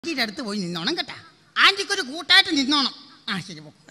ആന്റിയുടെ അടുത്ത് പോയി നിന്നോണം കേട്ടാ ആന്റിക്കൊരു കൂട്ടായിട്ട് നിന്നോണം ആ ശരി പോ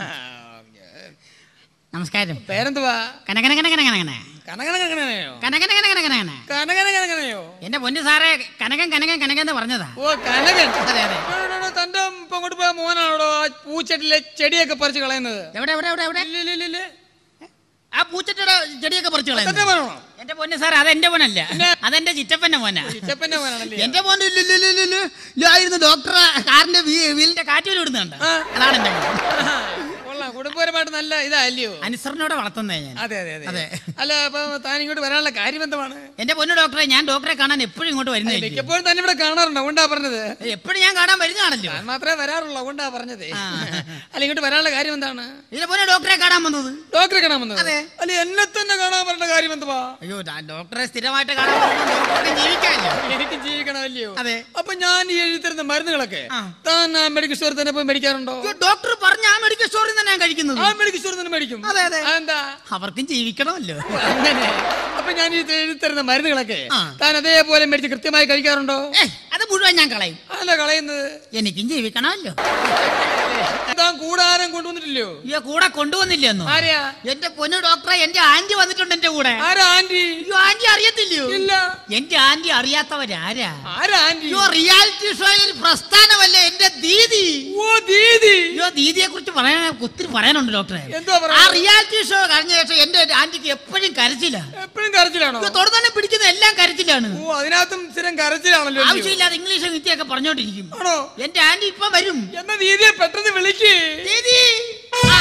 നമസ്കാരം പേരെന്തുവാ കനകന കനകന കനകന കനകന കനകനയോ കനകന കനകന കനകന കനകന കനകനയോ എന്റെ പൊന്നു സാറേ കനകൻ കനകൻ കനകൻ എന്ന് പറഞ്ഞതാ ഓ കനകൻ അതെ അതെ എടോ, എടോ, എടോ, തന്റെ ഇപ്പൊ അങ്ങോട്ട് പോയ മോനാണോ ആ പൂച്ചെട്ടിലെ ചെടിയൊക്കെ പറിച്ച് കളയുന്നത് എവിടെ എവിടെ എവിടെ എവിടെ ഇല്ല, ഇല്ല, ഇല്ല, ഇല്ല. ആ പൂച്ചട്ടിയുടെ ചെടിയൊക്കെ പറിച്ചു തന്റെ കളയുന്നു മോനാണോ എന്റെ പൊന്നു സാർ അതെന്റെ മോനല്ല അതെന്റെ ചിറ്റപ്പന്റെ മോനാ ചിറ്റപ്പന്റെ മോനാണല്ലേ എന്റെ മോൻ ഇല്ലായിരുന്നു ഡോക്ടർ കാറിന്റെ വീ- വീലിന്റെ കാറ്റ് വിടുന്നുണ്ട് ആ. അതാണ് എന്റെ മോൻ കൊള്ളാം കുടുംബപരമായിട്ട് നല്ല ഇതല്ലയോ അനുസരണയോടെ വളർത്തുന്നേ ഞാൻ അതെ അതെ അതെ അതെ. അല്ല അപ്പൊ താൻ ഇങ്ങോട്ട് വരാനുള്ള കാര്യം എന്താണ് എന്റെ പൊന്നു ഡോക്ടറെ ഞാൻ ഡോക്ടറെ കാണാൻ എപ്പോഴും ഇങ്ങോട്ട് വരുന്നില്ല മിക്കപ്പോഴും തന്നെ ഇവിടെ കാണാറുണ്ട് അതുകൊണ്ടാ പറഞ്ഞത് എപ്പോഴും ഞാൻ കാണാൻ വരുന്നതാണല്ലോ താൻ മാത്രമേ വരാറുള്ളൂ അതുകൊണ്ടാ പറഞ്ഞത് ആ. അല്ല ഇങ്ങോട്ട് വരാനുള്ള കാര്യം എന്താണ് ഇതിന്റെ പൊന്നു ഡോക്ടറെ കാണാൻ വന്നത് ഡോക്ടറെ കാണാൻ വന്നത് അതെ. അല്ല എന്നെ തന്നെ കാണാൻ പറഞ്ഞ കാര്യം എന്തുവാ അയ്യോ ഞാൻ ഡോക്ടറെ സ്ഥിരമായിട്ട് കാണാൻ വരുമ്പോൾ ഡോക്ടറെ ജീവിക്കാമല്ലോ എനിക്ക് ജീവിക്കണമല്ലയോ അതെ. അപ്പൊ ഞാൻ ഈ എഴുതി തരുന്ന മരുന്നുകളൊക്കെ ആ. താൻ ആ മെഡിക്കൽ സ്റ്റോറിൽ തന്നെ പോയി മേടിക്കാറുണ്ടോ അയ്യോ, ഡോക്ടർ പറഞ്ഞ ആ മെഡിക്കൽ സ്റ്റോറിൽ നിന്ന് ഞാൻ കഴിക്കുന്നത് ആ മെഡിക്കൽ സ്റ്റോറിൽ തന്നെ മേടിക്കും അതെ, അതെ. അതെന്താ അവർക്കും ജീവിക്കണമല്ലോ അങ്ങനെ അപ്പൊ ഞാൻ ഈ എഴുതി തരുന്ന മരുന്നുകളൊക്കെ ആ. താൻ അതേപോലെ മേടിച്ച് കൃത്യമായി കഴിക്കാറുണ്ടോ ഏ അത് മുഴുവൻ ഞാൻ കളയും അതല്ല കളയുന്നത് എനിക്കും ജീവിക്കണമല്ലോ താൻ കൂടാരം കൊണ്ടുവന്നിട്ടില്ലയോ അയ്യോ കൂടെ കൊണ്ടുവന്നില്ലെന്നോ ആരെയാ എന്റെ പൊന്നു ഡോക്ടറെ എന്റെ ആന്റി വന്നിട്ടുണ്ട് എന്റെ കൂടെ ആരാ ആന്റി അയ്യോ ആന്റി അറിയത്തില്ലയോ ഇല്ല എന്റെ ആന്റി അറിയാത്തവരാരാ ആരാ ആന്റി അയ്യോ റിയാലിറ്റി ഷോയിൽ പ്രസ്ഥാനമല്ലേ എന്റെ ദീദി ഓ ദീദി അയ്യോ ദീദിയെ കുറിച്ച് പറയാൻ ഒത്തിരി പറയാനുണ്ട് ഡോക്ടറെ എന്തുവാ ആ പറയാ റിയാലിറ്റി ഷോ കഴിഞ്ഞ ശേഷം എന്റെ ആന്റിക്ക് എപ്പോഴും കരച്ചില്ല എപ്പോഴും കരച്ചിലാണോ തൊടുതന്നെ പിടിക്കുന്ന എല്ലാം കരച്ചിലാണ് ഓ അതിനകത്തും സ്ഥിരം കരച്ചിലാണല്ലോ അല്ലയോ? ആവശ്യമില്ലാതെ ഇംഗ്ലീഷ് വിദ്യയൊക്കെ പറഞ്ഞോണ്ടിരിക്കും ആണോ എന്റെ ആന്റി ഇപ്പൊ വരും എന്നാ ദീദിയെ പെട്ടെന്ന് വിളിക്ക് ദീദി ആ,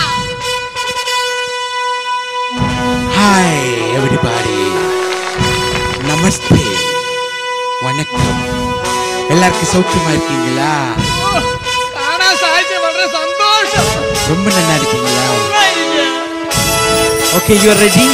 ஹாய் எவ்ரிபாடி நமஸ்தே வணக்கம் எல்லாருக்கும் சௌக்கியமா இருக்கீங்களா ഓ, കാണാൻ സാധിച്ച വളരെ സന്തോഷം ரொம்ப நல்லா இருக்கீங்களா നന്നായിരിക്കുക. Okay you are ready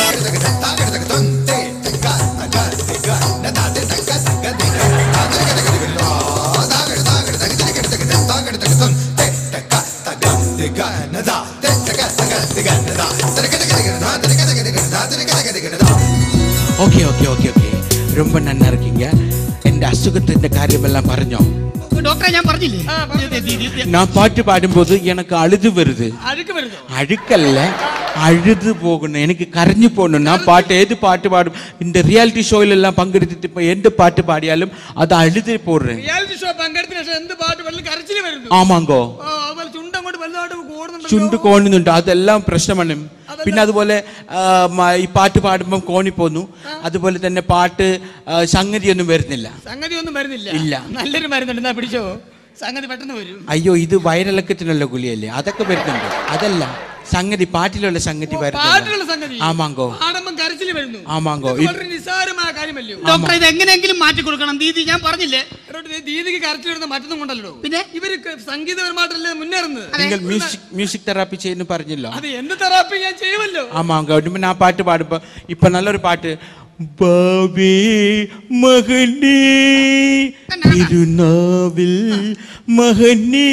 okay okay okay okay ரொம்ப നന്നാ இருக்கீங்க എന്റെ അസുഖത്തിന്റെ കാര്യമെല്ലാം പറഞ്ഞോ ഡോക്ടറെ ഞാൻ പറഞ്ഞില്ലേ ആ, പറഞ്ഞു. ദീ- ദീ- ദീ- நான் பாட்டு பாடும்போது எனக்கு அழுது வருது അഴുക്ക് വരുന്നു அழுக்கல்ல அழுது போகணும் எனக்கு கரைஞ்சு போகணும் நான் பாட்டு ஏது பாட்டு பாடும் இந்த ரியாலிட்டி ஷோயில எல்லாம் பங்கெடுத்துட்டு இப்போ எந்த பாட்டு பாடியாலும் அதை அழுது போடுறேன் റിയാലിറ്റി ഷോ പങ്കെടുത്ത ശേഷം എന്ത് പാട്ട് വെള്ളം കരച്ചില് വരുന്നു ആമാങ്കോ ഓ, അതുപോലെ ചുണ്ടങ്ങോട്ട് വലുതായിട്ട് കൂടുന്നുണ്ടല്ലോ ചുണ്ട് കോണുന്നുണ്ട് അതെല്ലാം പ്രശ്നമാണ് പിന്നെ അതുപോലെ ആ, മ- ഈ പാട്ട് പാടുമ്പം കോണി പോന്നു അതുപോലെ തന്നെ പാട്ട് ആ, സംഗതിയൊന്നും വരുന്നില്ല സംഗതി ഒന്നും വരുന്നില്ല ഇല്ല. നല്ലൊരു മരുന്നുണ്ട് എന്നാ പിടിച്ചോ സംഗതി പെട്ടെന്ന് വരും അയ്യോ ഇത് വയറിളക്കത്തിനുള്ള ഗുളിയല്ലേ അതൊക്കെ വരുന്നുണ്ട് അതല്ല സംഗതി പാട്ടിലുള്ള സംഗതി പാട്ടിലുള്ള വരുന്നില്ല സംഗതി ആമാങ്കോ പാടുമ്പം കരച്ചില് വരുന്നു ആമാങ്കോ ഇതൊക്കെ വളരെ നിസ്സാരമായ കാര്യമല്ലോ ഡോക്ടറെ ഇത് എങ്ങനെയെങ്കിലും മാറ്റി കൊടുക്കണം ദീദി ഞാൻ പറഞ്ഞില്ലേ എടോ, ഇത് ദീദിക്ക് കരച്ചിൽ വരുന്ന മറ്റൊന്നും കൊണ്ടല്ലോ പിന്നെ? ഇവര് ക- സംഗീതപരമായിട്ടല്ലേ മുന്നേറുന്നത് നിങ്ങൾ മ്യൂസിക് മ്യൂസിക് തെറാപ്പി ചെയ്യുന്നു പറഞ്ഞല്ലോ അത് എന്ത് തെറാപ്പി ഞാൻ ചെയ്യുമല്ലോ ஆமாங்க இனிமே நான் பாட்டு பாடுப்ப இப்ப நல்ல ஒரு பாட்டு பாவே மகனே திருநாவில் மகனே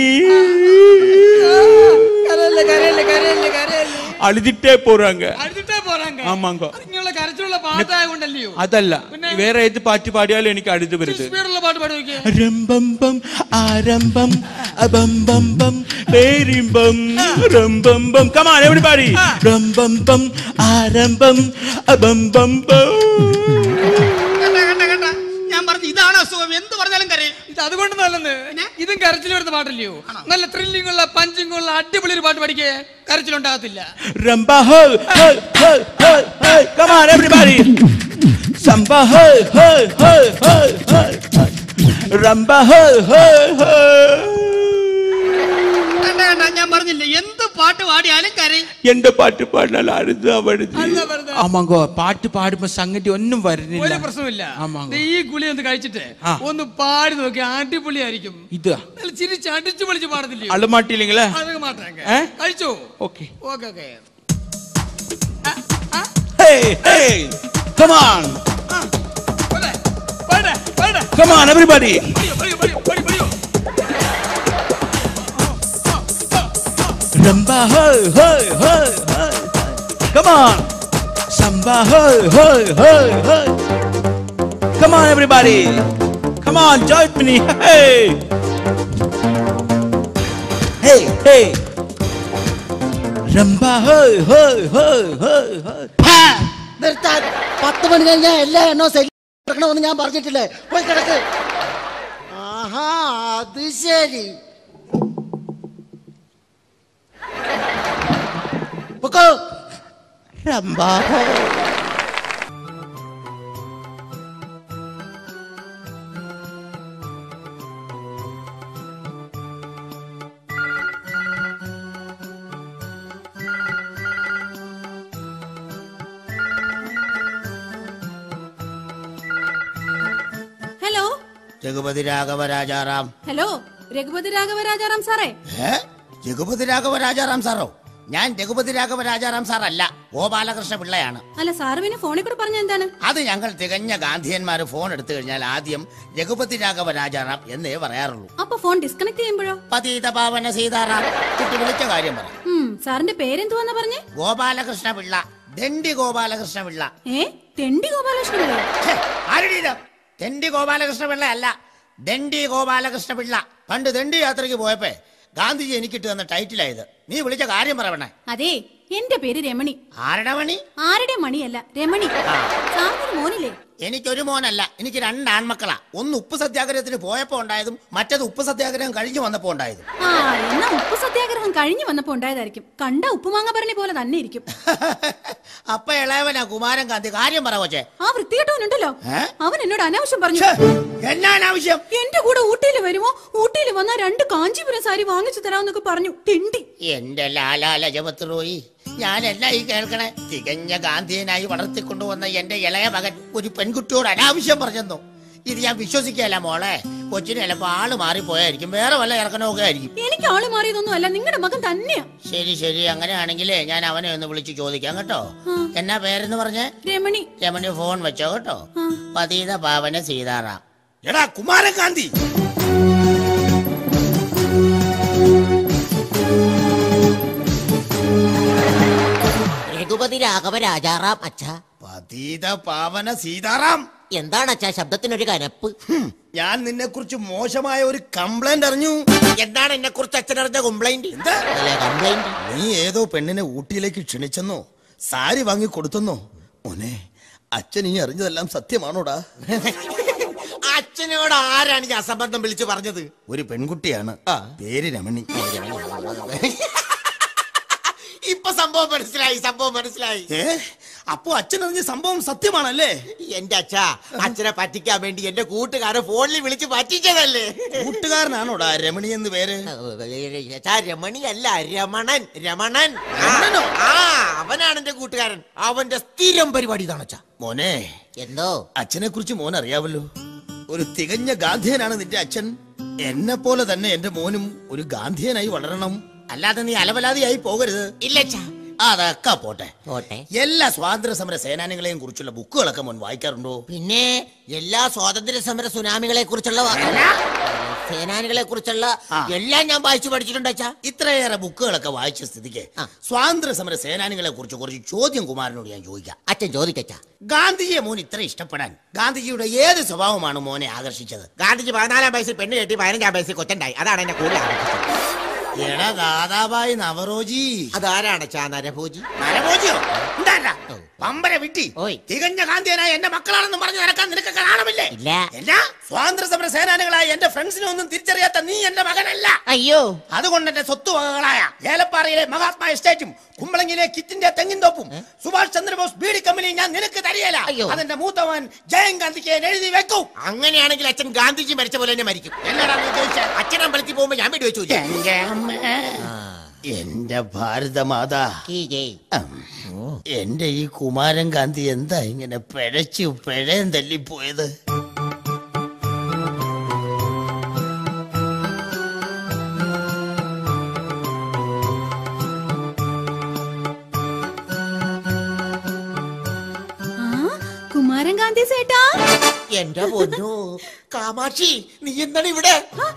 കരയല്ലേ കരയല്ലേ കരയല്ലേ കരയല്ലേ அழுதுட்டே போறாங்க അടുത്തിട്ടേ പോരാങ്ക ஆமாங்க ഇങ്ങനെയുള്ള കരച്ചിലുള്ള പാട്ടായ കൊണ്ടല്ലയോ അതല്ല വേറെ ഏത് പാട്ട് പാടിയാലും എനിക്ക് അടുത്ത് വരുത് സ്പീഡുള്ള പാട്ട് പാടി നോക്കിയേ രംബംബം ആരംഭം അബംബംബം പേരിമ്പം രംബംബം കമാൻ എവിടെപാടി രംബംബം ആരംഭം അബംബംബം കണ്ട കണ്ട കണ്ട ഞാൻ പറഞ്ഞു ഇതാണ് അസുഖം എന്ത് പറഞ്ഞാലും കരയും ഇത് അതുകൊണ്ട് നല്ലെന്ന് ഇതും കരച്ചിൽ വരുന്ന പാട്ടല്ലയോ നല്ല ത്രില്ലിംഗ് ഉള്ള പഞ്ചിങ് ഉള്ള അടിപൊളി ഒരു പാട്ട് പഠിക്കേ കരച്ചിലുണ്ടാകത്തില്ല രംബ ഹോ ഹോ ഹോ ഹോ ഹോ കമാൻ എവിടെപാടി സംബ ഹോ ഹോ ഹോ ഹോ ഹോ രംബ ഹോ ഹോ ഹോ കണ്ട കണ്ട ഞാൻ പറഞ്ഞില്ലേ എന്ത് പാട്ട് പാടിയാലും കരയും എന്റെ പാട്ട് പാടിനാൽ അഴുത് അവിടുന്ന് അല്ല വെറുതെ. ആമാങ്കോ പാട്ട് പാടുമ്പോ സംഗതി ഒന്നും ഒരു വരുന്നില്ല പ്രശ്നമില്ല ആമാങ്ങോ. ദേ ഈ ഗുളി ഒന്ന് കഴിച്ചിട്ട് ആ. ഒന്ന് പാടി നോക്കി അടിപൊളിയായിരിക്കും ഇതാ നല്ല ചിരിച്ച് അടിച്ചു പൊളിച്ച് പാടത്തില്ലയോ അളുമാട്ടിയില്ലെങ്കിലേ അതൊക്കെ മാറ്റാങ്ക ഏ? കഴിച്ചോ okay okay okay Hey, hey, come on, come on, everybody. Rumba, hey, hey, hey, hey. Come on, samba, hey, hey, hey, hey. Come on, everybody. Come on, join me. Hey, Hey. Ramba, hey, hey, hey, hey, hey. നിർത്താൻ പത്ത് മണി കഴിഞ്ഞാൽ എല്ലാ എണ്ണവും സെല്ലി കിടക്കണമെന്ന് ഞാൻ പറഞ്ഞിട്ടില്ലേ പോയി കിടക്ക് ആഹാ അത് ശരി പൊക്കോ Ramba, hey. Hello Raghupati Raghava Rajaram hello Raghupati Raghava Rajaram സാറേ ഏ രഘുപതി രാഘവ രാജാറാം സാറോ ഞാൻ രഘുപതി രാഘവ രാജാറാം സാർ അല്ല ഗോപാലകൃഷ്ണ പിള്ളയാണ് അല്ല സാറ് പിന്നെ ഫോണിൽ കൂടെ പറഞ്ഞ എന്താണ് അത് ഞങ്ങൾ തികഞ്ഞ ഗാന്ധിയന്മാർ ഫോൺ എടുത്തു കഴിഞ്ഞാൽ ആദ്യം രഘുപതി രാഘവ രാജാറാം എന്നേ പറയാറുള്ളൂ അപ്പൊ ഫോൺ ഡിസ്കണക്ട് ചെയ്യുമ്പോഴോ പതീത പാവന സീതാറാം കുട്ടി വിളിച്ച കാര്യം പറ ഉം സാറിന്റെ പേരെന്തുവാന്നാ പറഞ്ഞേ ഗോപാലകൃഷ്ണ പിള്ള ദണ്ഡി ഗോപാലകൃഷ്ണ പിള്ള ഏ തെണ്ടി ഗോപാലകൃഷ്ണനല്ലേ ഛെ, ആരെടീ ഇത്? ദണ്ഡി ഗോപാലകൃഷ്ണ പിള്ള അല്ല ദണ്ഡി ഗോപാലകൃഷ്ണ പിള്ള പണ്ട് ദണ്ഡി യാത്രയ്ക്ക് പോയപ്പോ ഗാന്ധിജി എനിക്കിട്ട് തന്ന ടൈറ്റിലായത് നീ വിളിച്ച കാര്യം പറയണേ അതെ എന്റെ പേര് രമണി ആരുടെ മണി ആരുടെ മണിയല്ല രമണി സാറിനൊരു മോനില്ലേ എനിക്കൊരു മോനല്ല എനിക്ക് രണ്ട് ആൺമക്കളാ ഒന്ന് ഉപ്പ് സത്യാഗ്രഹത്തിന് പോയപ്പോ ഉണ്ടായതും മറ്റത് ഉപ്പ് സത്യാഗ്രഹം കഴിഞ്ഞു വന്നപ്പോ ഉണ്ടായതും ആ എന്നാ ഉപ്പ് സത്യാഗ്രഹം കഴിഞ്ഞു വന്നപ്പോ ഉണ്ടായതായിരിക്കും കണ്ട ഉപ്പുമാങ്ങ ഭരണി പോലെ തന്നെ ഇരിക്കും അപ്പ ഇളയവനാ കുമാരൻ ഗാന്ധി കാര്യം പറ കൊച്ചേ ആ വൃത്തികെട്ടവനുണ്ടല്ലോ ഏ? അവൻ എന്നോട് അനാവശ്യം പറഞ്ഞു ഛെ, എന്നാണ് ആവശ്യം എന്റെ കൂടെ ഊട്ടിയിൽ വരുമോ ഊട്ടിയിൽ വന്നാ രണ്ട് കാഞ്ചീപുരം സാരി വാങ്ങിച്ചു തരാമെന്നൊക്കെ പറഞ്ഞു തെണ്ടി എന്റെ ലാലാല ജപത്രോയി ഞാൻ എന്നാ ഈ കേൾക്കണേ തികഞ്ഞ ഗാന്ധിയനായി വളർത്തിക്കൊണ്ടുവന്ന എന്റെ ഇളയ മകൻ ഒരു പെൺകുട്ടിയോട് അനാവശ്യം പറഞ്ഞെന്നു ഇത് ഞാൻ വിശ്വസിക്കല്ല മോളെ കൊച്ചിന് ചിലപ്പോ ആള് മാറിപ്പോയായിരിക്കും വേറെ വല്ല ഇറക്കണമൊക്കെ ആയിരിക്കും എനിക്ക് ആള് മാറിയതൊന്നും അല്ല നിങ്ങളുടെ മകൻ തന്നെയാ ശരി ശരി അങ്ങനെയാണെങ്കിലേ ഞാൻ അവനെ ഒന്ന് വിളിച്ചു ചോദിക്കാം കേട്ടോ എന്നാ പേരെന്ന് പറഞ്ഞേ രമണി രമണി ഫോൺ വെച്ചോ കേട്ടോ ആ. പതീത പാവന സീതാറാം എടാ കുമാരൻ ഗാന്ധി രഘുപതി രാഘവ രാജാറാം അച്ഛ പതീത പാവന സീതാറാം എന്താണ് അച്ഛ ശബ്ദത്തിനൊരു കനപ്പ് ഹും, ഞാൻ നിന്നെ കുറിച്ച് മോശമായ ഒരു കംപ്ലൈന്റ് അറിഞ്ഞു എന്താണ് എന്നെ കുറിച്ച് അച്ഛനറിഞ്ഞ കംപ്ലൈന്റ് എന്താ അല്ലേ കംപ്ലൈന്റ് നീ ഏതോ പെണ്ണിനെ ഊട്ടിയിലേക്ക് ക്ഷണിച്ചെന്നോ സാരി വാങ്ങി കൊടുത്തെന്നോ മോനെ അച്ഛൻ ഈ അറിഞ്ഞതെല്ലാം സത്യമാണോടാ അച്ഛനോട് ആരാണ് ഈ അസംബന്ധം വിളിച്ചു പറഞ്ഞത് ഒരു പെൺകുട്ടിയാണ് പേര് രമണി ഇപ്പൊ സംഭവം മനസ്സിലായി സംഭവം മനസ്സിലായി ഏ അപ്പോ അച്ഛൻ അറിഞ്ഞ സംഭവം സത്യമാണല്ലേ എന്റെ അച്ഛ അച്ഛനെ പറ്റിക്കാൻ വേണ്ടി എന്റെ കൂട്ടുകാരെ ഫോണിൽ വിളിച്ച് പറ്റിച്ചതല്ലേ കൂട്ടുകാരനാണോടാ രമണി എന്ന് പേര് അച്ഛാ രമണിയല്ല രമണൻ രമണൻ ആ, രമണനോ? ആ അവനാണ് എന്റെ കൂട്ടുകാരൻ അവന്റെ സ്ഥിരം പരിപാടി ഇതാണ് അച്ഛാ മോനെ എന്തോ അച്ഛനെ കുറിച്ച് മോൻ അറിയാവല്ലോ ഒരു തികഞ്ഞ ഗാന്ധിയനാണ് നിന്റെ അച്ഛൻ എന്നെ പോലെ തന്നെ എന്റെ മോനും ഒരു ഗാന്ധിയനായി വളരണം അല്ലാതെ നീ അലവലാതിയായി പോകരുത് ഇല്ല അച്ഛാ അതൊക്കെ പോട്ടെ പോട്ടെ എല്ലാ സ്വാതന്ത്ര്യ സമര സേനാനികളെയും കുറിച്ചുള്ള ബുക്കുകളൊക്കെ മോൻ വായിക്കാറുണ്ടോ പിന്നെ എല്ലാ സ്വാതന്ത്ര്യ സമര സുനാമികളെ കുറിച്ചുള്ള സേനാനികളെ കുറിച്ചുള്ള ആ. എല്ലാം ഞാൻ വായിച്ചു പഠിച്ചിട്ടുണ്ട് അച്ഛാ ഇത്രയേറെ ബുക്കുകളൊക്കെ വായിച്ച സ്ഥിതിക്ക് ആ. സ്വാതന്ത്ര്യ സമര സേനാനികളെ കുറിച്ച് കുറച്ച് ചോദ്യം കുമാരനോട് ഞാൻ ചോദിക്കാം അച്ഛൻ ചോദിക്കച്ചാ ഗാന്ധിജിയെ മോൻ ഇത്ര ഇഷ്ടപ്പെടാൻ ഗാന്ധിജിയുടെ ഏത് സ്വഭാവമാണ് മോനെ ആകർഷിച്ചത് ഗാന്ധിജി പതിനാലാം വയസ്സിൽ പെണ്ണ് കെട്ടി പതിനഞ്ചാം വയസ്സിൽ കൊച്ചുണ്ടായി അതാണ് എന്നെ കൂടുതൽ ആകർഷിച്ചത്. എടാ ദാദാബായി നവറോജി അതാരാണ് അച്ഛാ നരഭോജി നരഭോജിയോ ഉണ്ടാ പമ്പര വിട്ടി ഓയ്. തികഞ്ഞ ഗാന്ധിയനായ എന്റെ മക്കളാണെന്ന് പറഞ്ഞു നടക്കാൻ നിനക്ക് കാണാമില്ലേ ഇല്ല. എന്നാ സ്വാതന്ത്ര്യ സമര സേനാനികളായ എന്റെ ഫ്രണ്ട്സിനെ ഒന്നും തിരിച്ചറിയാത്ത നീ എന്റെ മകനല്ല അയ്യോ അതുകൊണ്ട് എന്റെ സ്വത്തുവകകളായ ഏലപ്പാറയിലെ മഹാത്മാ എസ്റ്റേറ്റും കുമ്പളങ്ങിലെ കിറ്റിന്റെ തെങ്ങിൻ തോപ്പും സുഭാഷ് ചന്ദ്രബോസ് ബീഡി കമ്പനി ഞാൻ നിനക്ക് തരികയില്ല അയ്യോ. അതെന്റെ മൂത്തവൻ ജയൻ ഗാന്ധിക്ക് ഞാൻ എഴുതി വെക്കും അങ്ങനെയാണെങ്കിൽ അച്ഛൻ ഗാന്ധിജി മരിച്ച പോലെ തന്നെ മരിക്കും എന്നടാ നീ ഉദ്ദേശിച്ചത്? അച്ഛൻ അമ്പലത്തിൽ പോകുമ്പോ ഞാൻ വേണ്ടി വെച്ചു എന്റെ അമ്മ എന്റെ ഭാരതമാതാ കീ ജയ്. ഉം. എന്റെ ഈ കുമാരൻ ഗാന്ധി എന്താ ഇങ്ങനെ പിഴച്ചു പിഴയും തല്ലിപ്പോയത് ആ കുമാരൻ ഗാന്ധി സേട്ടാ എന്റെ പൊന്നു കാമാക്ഷി നീ എന്താണ് ഇവിടെ ആ, ഞാൻ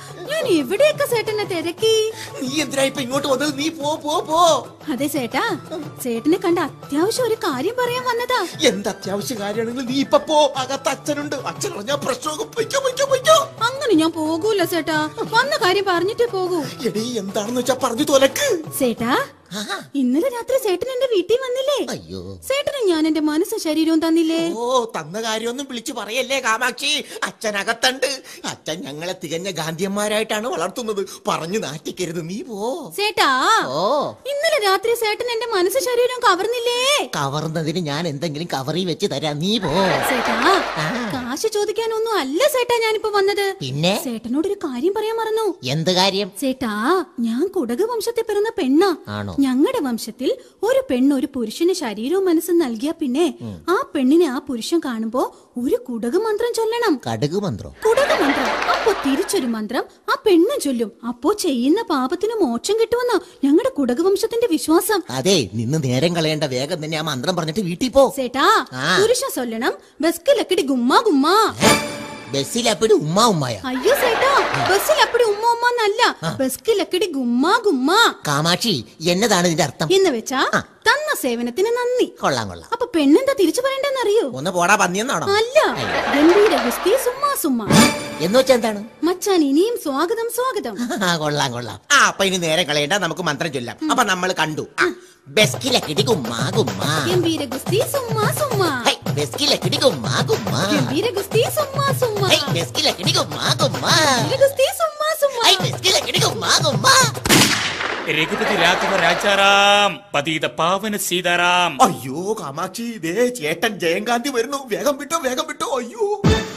ഞാൻ എവിടെയൊക്കെ സേട്ടനെ തിരക്കി നീ എന്തിനാ ഇപ്പൊ ഇങ്ങോട്ട് വന്നത് നീ പോ പോ പോ അതെ സേട്ടാ സേട്ടനെ കണ്ട അത്യാവശ്യം ഒരു കാര്യം പറയാൻ വന്നതാ എന്ത് അത്യാവശ്യ കാര്യമാണെങ്കിലും നീ ഇപ്പൊ പോ അകത്ത് അച്ഛനുണ്ട് അച്ഛൻ പറഞ്ഞാ പ്രശ്നമൊക്കെ പൊയ്ക്കോ പൊയ്ക്കോ പൊയ്ക്കോ അങ്ങനെ ഞാൻ പോകൂല സേട്ടാ വന്ന കാര്യം പറഞ്ഞിട്ടേ പോകൂ എടീ എന്താണെന്ന് വെച്ചാ പറഞ്ഞു തോലക്ക് സേട്ടാ ഇന്നലെ രാത്രി സേട്ടൻ എന്റെ വീട്ടിൽ വന്നില്ലേ അയ്യോ സേട്ടന് ഞാൻ എന്റെ മനസ്സും ശരീരവും തന്നില്ലേ ഓ തന്ന കാര്യമൊന്നും വിളിച്ചു പറയല്ലേ കാമാക്ഷി അച്ഛനകത്തുണ്ട് അച്ഛൻ ഞങ്ങളെ തികഞ്ഞ ഗാന്ധിയന്മാരായിട്ടാണ് വളർത്തുന്നത് പറഞ്ഞു നാറ്റിക്കരുത് നീ പോ സേട്ടാ ഓ ഇന്നലെ രാത്രി സേട്ടൻ എന്റെ മനസ്സും ശരീരവും കവർന്നില്ലേ കവർന്നതിന് ഞാൻ എന്തെങ്കിലും കവറി വെച്ച് തരാം നീ പോ സേട്ടാ കാശ് ചോദിക്കാനൊന്നും അല്ല സേട്ടാ ഞാനിപ്പോ വന്നത് പിന്നെ സേട്ടനോട് ഒരു കാര്യം പറയാൻ മറന്നു എന്ത് കാര്യം സേട്ടാ ഞാൻ കുടക് വംശത്തിൽ പിറന്ന പെണ്ണാ ആണോ? ഞങ്ങളുടെ വംശത്തിൽ ഒരു പെണ്ണ് ഒരു പുരുഷന് ശരീരവും മനസ്സും നൽകിയ പിന്നെ ആ പെണ്ണിനെ ആ പുരുഷൻ കാണുമ്പോ ഒരു കുടക് മന്ത്രം ചൊല്ലണം കടുക് മന്ത്രോ കുടക് മന്ത്രം അപ്പോ തിരിച്ചൊരു മന്ത്രം ആ പെണ്ണ് ചൊല്ലും അപ്പോ ചെയ്യുന്ന പാപത്തിന് മോക്ഷം കിട്ടുമെന്നാ ഞങ്ങളുടെ കുടക് വംശത്തിന്റെ വിശ്വാസം അതെ നിന്ന് നേരം കളയേണ്ട വേഗം തന്നെ ആ മന്ത്രം പറഞ്ഞിട്ട് വീട്ടിൽ പോ സേട്ടാ ആ. പുരുഷൻ ചൊല്ലണം ബസ്ക്ക് ലക്കിടി ഗുമ്മാ ഗുമ്മാ ബസ്സിൽ അപ്പിടി ഉമ്മ ഉമ്മയ അയ്യോ സേട്ടാ ബസ്സിൽ അപ്പടി ഉമ്മ ഉമ്മ എന്നല്ല ബസ്ക്ക് ലക്കിടി ഗുമ്മാ ഗുമ്മാ കാമാക്ഷി എന്നതാണ് ഇതിന്റെ അർത്ഥം എന്ന് വെച്ചാ തന്ന സേവനത്തിന് നന്ദി കൊള്ളാം കൊള്ളാം അപ്പൊ പെണ്ണെന്താ തിരിച്ചു പറയണ്ടെന്നറിയോ ഒന്ന് പോടാ പന്നിയെന്നാണോ അല്ല ഗംഭീര ഗുസ്തി സുമ്മാ സുമ്മാ എന്ന് വെച്ചാ എന്താണ് മച്ചാൻ ഇനിയും സ്വാഗതം സ്വാഗതം ആ കൊള്ളാം കൊള്ളാം ആ അപ്പൊ ഇനി നേരം കളയണ്ട നമുക്ക് മന്ത്രം ചൊല്ലാം അപ്പൊ നമ്മൾ കണ്ടു ആ, ബെസ്കിലക്കിടി കുമ്മാ കുമ്മാ ഗംഭീര ഗുസ്തി സുമ്മാ സുമ്മാ ഹൈ, ബെസ്കിലക്കിടി കുമ്മാ കുമ്മാ ഗംഭീര ഗുസ്തി സുമ്മാ സുമ്മാ ഹൈ, ബെസ്കിലക്കിടി കുമ്മാ കുമ്മാ ഗംഭീര ഗുസ്തി സുമ്മാ സുമ്മാ ഹൈ, ബെസ്കിലക്കിടി കുമ്മാ കുമ്മാ രഘുപതി രാഘവ രാജാറാം പതീത പാവന സീതാറാം അയ്യോ കാമാക്ഷി ഇതേ ചേട്ടൻ ജയങ്കാന്തി വരുന്നു വേഗം വിട്ടോ വേഗം വിട്ടോ അയ്യോ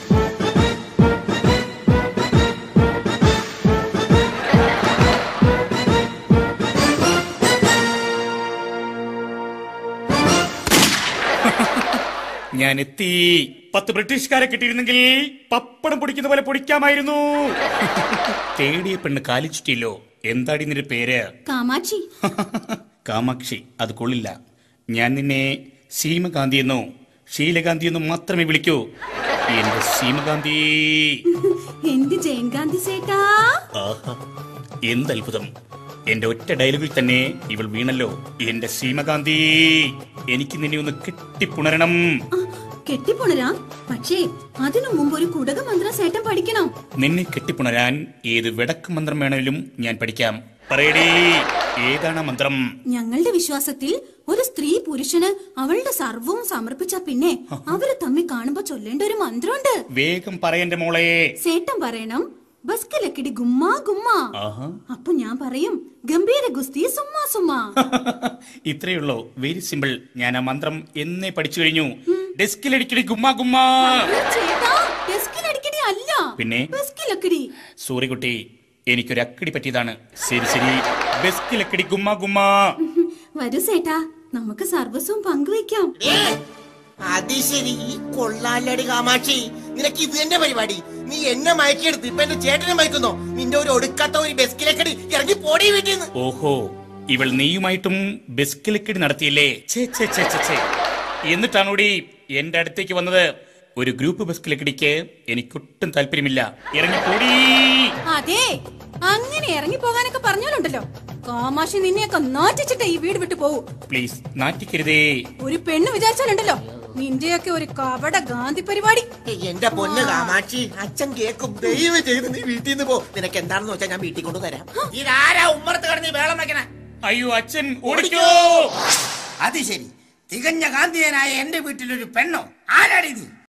ഞാൻ എത്തി പത്ത് ബ്രിട്ടീഷുകാരെ കിട്ടിയിരുന്നെങ്കിൽ പപ്പടം പൊടിക്കുന്ന പോലെ പൊടിക്കാമായിരുന്നു തേടിയ പെണ്ണ് കാലിച്ചിട്ടില്ലോ എന്താടി നിന്റെ പേര് കാമാക്ഷി കാമാക്ഷി അത് കൊള്ളില്ല ഞാൻ നിന്നെ സീമകാന്തി എന്നോ ശീലകാന്തി എന്നോ മാത്രമേ വിളിക്കൂ എന്റെ സീമകാന്തി എന്ത് ജയങ്കാന്തി സേട്ടാ ആഹാ എന്ത് അത്ഭുതം എന്റെ ഒറ്റ ഡയലോഗിൽ തന്നെ ഇവൾ വീണല്ലോ എന്റെ സീമകാന്തി എനിക്ക് നിന്നെ ഒന്ന് കെട്ടിപ്പുണരണം ആ, കെട്ടിപ്പുണരാം പക്ഷേ അതിനു മുമ്പ് ഒരു കുടക മന്ത്രം സേട്ടൻ പഠിക്കണം നിന്നെ കെട്ടിപ്പുണരാൻ ഏത് വിടക്ക് മന്ത്രം വേണമെങ്കിലും ഞാൻ പഠിക്കാം പറയടേ ഏതാണ് ആ മന്ത്രം ഞങ്ങളുടെ വിശ്വാസത്തിൽ ഒരു സ്ത്രീ പുരുഷന് അവളുടെ സർവവും സമർപ്പിച്ച പിന്നെ അവര് തമ്മിൽ കാണുമ്പോ ചൊല്ലേണ്ട ഒരു മന്ത്രമുണ്ട് വേഗം പറയന്റെ മോളെ സേട്ടൻ പറയണം ബസ്കലക്കിടി ഗുമ്മാ ഗുമ്മാ ആഹാ അപ്പൊ ഞാൻ പറയും ഗംഭീര ഗുസ്തി സുമ്മാ സുമ്മാ ഇത്രയുള്ളൂ വെരി സിമ്പിൾ ഞാൻ ആ മന്ത്രം എന്നേ പഠിച്ചു കഴിഞ്ഞു ഡെസ്കിലടിക്കടി ഗുമ്മാ ഗുമ്മാ അയ്യോ, ചേട്ടാ ഡെസ്കിലടിക്കടി അല്ല പിന്നെ? ബസ്കിലക്കിടി സൂര്യകുട്ടി എനിക്കൊരു അക്കടി പറ്റിയതാണ് ശരി ശരി ബെസ്കിലക്കടി ഗുമ്മാ ഗുമ്മാ വരൂ സേട്ടാ നമുക്ക് സർവസ്വം പങ്കുവെക്കാം അത് ശരി ഈ കൊള്ളാലടി കാമാക്ഷി നിനക്ക് ഇത് തന്നെ പരിപാടി നീ എന്നെ മയക്കെടുത്ത് ഇപ്പൊ എന്റെ ചേട്ടനെ മയക്കുന്നോ നിന്റെ ഒരു ഒടുക്കാത്ത ഒരു ബെസ്കിലേക്കടി ഇറങ്ങി പോടി വീട്ടിൽ നിന്ന് ഓഹോ ഇവൾ നീയുമായിട്ടും ബെസ്കിലക്കടി നടത്തിയില്ലേ ഛേ, ഛേ, ഛേ, ഛേ, ഛേ. എന്നിട്ടാണോടി എന്റെ അടുത്തേക്ക് വന്നത് ഒരു ഗ്രൂപ്പ് ബെസ്കിലക്കടിക്ക് എനിക്കൊട്ടും താല്പര്യമില്ല ഇറങ്ങിപ്പോടി അതെ അങ്ങനെ ഇറങ്ങി പോകാനൊക്കെ പറഞ്ഞാലുണ്ടല്ലോ കാമാശി നിന്നെയൊക്കെ നാറ്റിച്ചിട്ട് ഈ വീട് വിട്ടു പോകൂ പ്ലീസ് നാറ്റിക്കരുതേ ഒരു പെണ്ണ് വിചാരിച്ചാലുണ്ടല്ലോ നിന്റെയൊക്കെ ഒരു കപട ഗാന്ധി പരിപാടി എന്റെ പൊന്ന് കാമാക്ഷി അച്ഛൻ കേക്കും ദൈവം ചെയ്ത് നീ വീട്ടിൽ നിന്ന് പോ നിനക്ക് എന്താണെന്ന് വെച്ചാൽ ഞാൻ വീട്ടിൽ കൊണ്ടുതരാം ഇതാരാ ഉമ്മറത്ത് കിടന്ന് വേളം വെക്കണേ അയ്യോ അച്ഛൻ ഓടിക്കോ അത് ശരി തികഞ്ഞ ഗാന്ധിയനായ എന്റെ വീട്ടിലൊരു പെണ്ണോ ആരാടി നീ